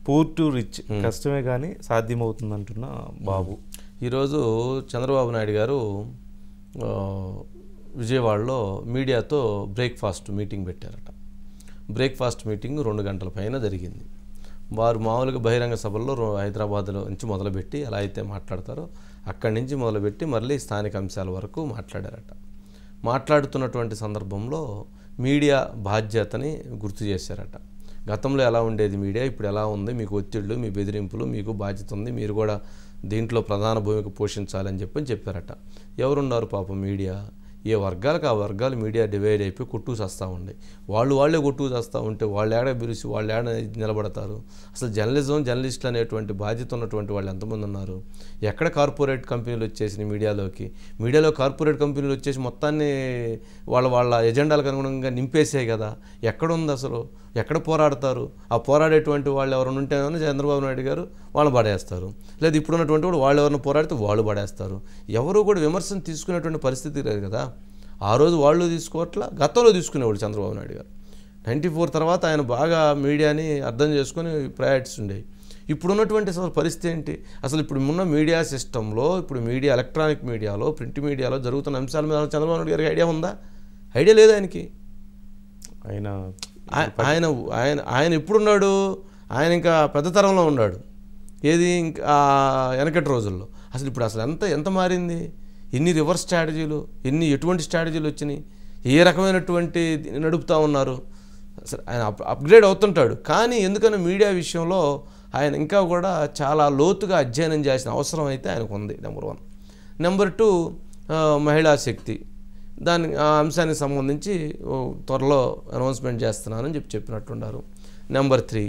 poor to rich కష్టమే కానీ సాధ్యమవుతుంది అంటున్న బాబు ఈరోజు చంద్రబాబు నాయుడు గారు ఆ, విజయవాడలో మీడియాతో బ్రేక్ఫాస్ట్ మీటింగ్ పెట్టారట బ్రేక్ఫాస్ట్ మీటింగ్ రెండు గంటల పైన జరిగింది వారు మామూలుగా బహిరంగ సభల్లో రో- హైదరాబాద్లో నుంచి మొదలుపెట్టి ఎలా అయితే మాట్లాడతారో అక్కడి నుంచి మొదలుపెట్టి మళ్ళీ స్థానిక అంశాల వరకు మాట్లాడారట మాట్లాడుతున్నటువంటి సందర్భంలో మీడియా బాధ్యతని గుర్తు చేశారట గతంలో ఎలా ఉండేది మీడియా ఇప్పుడు ఎలా ఉంది మీకు ఒత్తిళ్ళు మీ బెదిరింపులు మీకు బాధ్యత ఉంది మీరు కూడా దీంట్లో ప్రధాన భూమిక పోషించాలని చెప్పని చెప్పారట ఎవరున్నారు పాపం మీడియా ఏ వర్గాలకు ఆ వర్గాలు మీడియా డివైడ్ అయిపోయి కొట్టుకు చేస్తూ ఉండే వాళ్ళు వాళ్ళే కొట్టుకు చేస్తూ ఉంటే వాళ్ళు ఏడ బిరిసి వాళ్ళు ఏడ నిలబడతారు అసలు జర్నలిజం జర్నలిస్టులు అనేటువంటి బాధ్యత ఉన్నటువంటి వాళ్ళు ఎంతమంది ఉన్నారు ఎక్కడ కార్పొరేట్ కంపెనీలు వచ్చేసిన మీడియాలోకి మీడియాలో కార్పొరేట్ కంపెనీలు వచ్చేసి మొత్తాన్ని వాళ్ళ వాళ్ళ ఎజెండాలకు అనుగుణంగా నింపేసాయి కదా ఎక్కడ ఉంది అసలు ఎక్కడ పోరాడతారు ఆ పోరాడేటువంటి వాళ్ళు ఎవరైనా ఉంటేనే చంద్రబాబు నాయుడు గారు వాళ్ళు పడేస్తారు లేదా ఇప్పుడున్నటువంటి వాళ్ళు వాళ్ళు ఎవరైనా పోరాడితే వాళ్ళు పడేస్తారు ఎవరు కూడా విమర్శను తీసుకునేటువంటి పరిస్థితి లేదు కదా ఆ రోజు వాళ్ళు తీసుకోవట్లా గతంలో తీసుకునేవాడు చంద్రబాబు నాయుడు గారు నైంటీ ఫోర్ తర్వాత ఆయన బాగా మీడియాని అర్థం చేసుకొని ప్రయారిటీస్ ఉండేవి ఇప్పుడున్నటువంటి అసలు పరిస్థితి ఏంటి అసలు ఇప్పుడు ఉన్న మీడియా సిస్టంలో ఇప్పుడు మీడియా ఎలక్ట్రానిక్ మీడియాలో ప్రింట్ మీడియాలో జరుగుతున్న అంశాల మీద చంద్రబాబు నాయుడు గారికి ఐడియా ఉందా ఐడియా లేదు ఆయనకి ఆయన ఆయ- ఆయన ఆయన ఆయన ఎప్పుడున్నాడు ఆయన ఇంకా పెద్ద తరంలో ఉన్నాడు ఏది ఇంకా ఆ వెనకటి రోజుల్లో అసలు ఇప్పుడు అసలు ఎంత ఎంత మారింది ఎన్ని రివర్స్ స్ట్రాటజీలు ఎన్ని ఎటువంటి స్ట్రాటజీలు వచ్చినాయి ఏ రకమైనటువంటి దీన్ని నడుపుతా ఉన్నారు అసలు ఆయన అప్ అప్గ్రేడ్ అవుతుంటాడు కానీ ఎందుకని మీడియా విషయంలో ఆయన ఇంకా కూడా చాలా లోతుగా అధ్యయనం చేయాల్సిన అవసరం అయితే ఆయనకు ఉంది నెంబర్ వన్ నెంబర్ టూ ఆ, మహిళా శక్తి దాని ఆ అంశానికి సంబంధించి ఓ, త్వరలో అనౌన్స్మెంట్ చేస్తున్నానని చెప్పి చెప్పినట్టున్నారు నెంబర్ త్రీ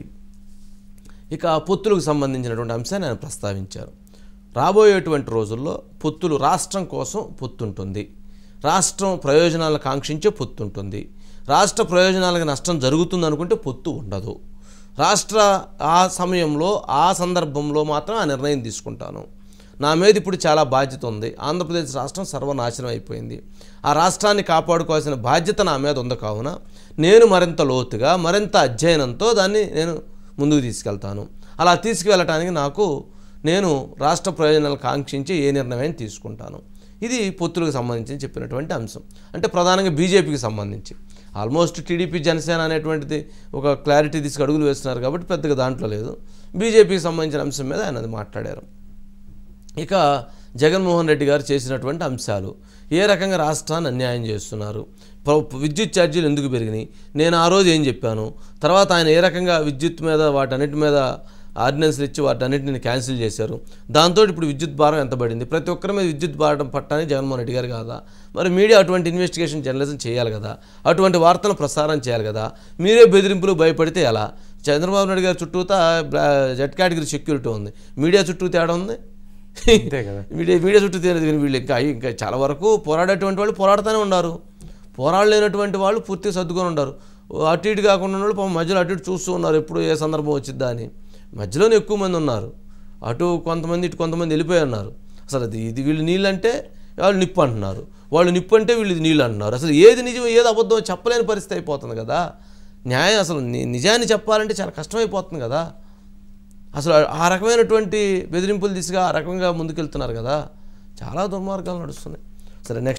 ఇక ఆ పొత్తులకు సంబంధించినటువంటి అంశాన్ని ఆయన ప్రస్తావించారు రాబోయేటువంటి రోజుల్లో పొత్తులు రాష్ట్రం కోసం పొత్తుంటుంది రాష్ట్రం ప్రయోజనాలను కాంక్షించే పొత్తుంటుంది రాష్ట్ర ప్రయోజనాలకు నష్టం జరుగుతుంది అనుకుంటే పొత్తు ఉండదు రాష్ట్ర ఆ సమయంలో ఆ సందర్భంలో మాత్రం ఆ నిర్ణయం తీసుకుంటాను నా మీద ఇప్పుడు చాలా బాధ్యత ఉంది ఆంధ్రప్రదేశ్ రాష్ట్రం సర్వనాశనం అయిపోయింది ఆ రాష్ట్రాన్ని కాపాడుకోవాల్సిన బాధ్యత నా మీద ఉంది కావున నేను మరింత లోతుగా మరింత అధ్యయనంతో దాన్ని నేను ముందుకు తీసుకెళ్తాను అలా తీసుకువెళ్ళటానికి నాకు నేను రాష్ట్ర ప్రయోజనాలు కాంక్షించి ఏ నిర్ణయం తీసుకుంటాను ఇది పొత్తులకు సంబంధించి చెప్పినటువంటి అంశం అంటే ప్రధానంగా బీజేపీకి సంబంధించి ఆల్మోస్ట్ టీడీపీ జనసేన అనేటువంటిది ఒక క్లారిటీ తీసుకు అడుగులు వేస్తున్నారు కాబట్టి పెద్దగా దాంట్లో లేదు బీజేపీకి సంబంధించిన అంశం మీద ఆయన అది మాట్లాడారు ఇక జగన్మోహన్ రెడ్డి గారు చేసినటువంటి అంశాలు ఏ రకంగా రాష్ట్రాన్ని అన్యాయం చేస్తున్నారు ప్ర- విద్యుత్ ఛార్జీలు ఎందుకు పెరిగినాయి నేను ఆ రోజు ఏం చెప్పాను తర్వాత ఆయన ఏ రకంగా విద్యుత్ మీద వాటన్నిటి మీద ఆర్డినెన్స్లు ఇచ్చి వాటన్నిటిని క్యాన్సిల్ చేశారు దాంతో ఇప్పుడు విద్యుత్ భారం ఎంత పడింది ప్రతి ఒక్కరి మీద విద్యుత్ భారం పట్టానికి జగన్మోహన్ రెడ్డి గారు కాదా మరి మీడియా అటువంటి ఇన్వెస్టిగేషన్ జర్నలిజం చేయాలి కదా అటువంటి వార్తలను ప్రసారం చేయాలి కదా మీరే బెదిరింపులు భయపడితే ఎలా చంద్రబాబు నాయుడు గారి చుట్టూతా బ్లా- జెడ్ కేటగిరీ సెక్యూరిటీ ఉంది మీడియా చుట్టూ తేడా ఉంది అంతే కదా మీడియా మీడియా చుట్టూ తెలియదు కానీ వీళ్ళు ఇంకా ఇంకా చాలా వరకు పోరాడేటువంటి వాళ్ళు పోరాడుతూనే ఉన్నారు పోరాడలేనటువంటి వాళ్ళు పూర్తిగా సర్దుకొని ఉన్నారు ఓ అటు ఇటు కాకుండా ఉన్న వాళ్ళు పాపం మధ్యలో అటు ఇటు చూస్తూ ఉన్నారు ఎప్పుడు ఏ సందర్భం వచ్చిద్దా అని మధ్యలోనే ఎక్కువ మంది ఉన్నారు అటు కొంతమంది ఇటు కొంతమంది వెళ్ళిపోయి ఉన్నారు అసలు అది ఇది వీళ్ళు నీళ్ళు అంటే వాళ్ళు నిప్పు అంటున్నారు వాళ్ళు నిప్పు అంటే వీళ్ళు ఇది నీళ్ళు అంటున్నారు అసలు ఏది నిజం ఏది అబద్ధం చెప్పలేని పరిస్థితి అయిపోతుంది కదా న్యాయం అసలు ని- నిజాన్ని చెప్పాలంటే చాలా కష్టమైపోతుంది కదా అసలు ఆ రకమైనటువంటి బెదిరింపులు దిశగా ఆ రకంగా ముందుకెళ్తున్నారు కదా చాలా దుర్మార్గాలు నడుస్తున్నాయి సరే నెక్స్ట్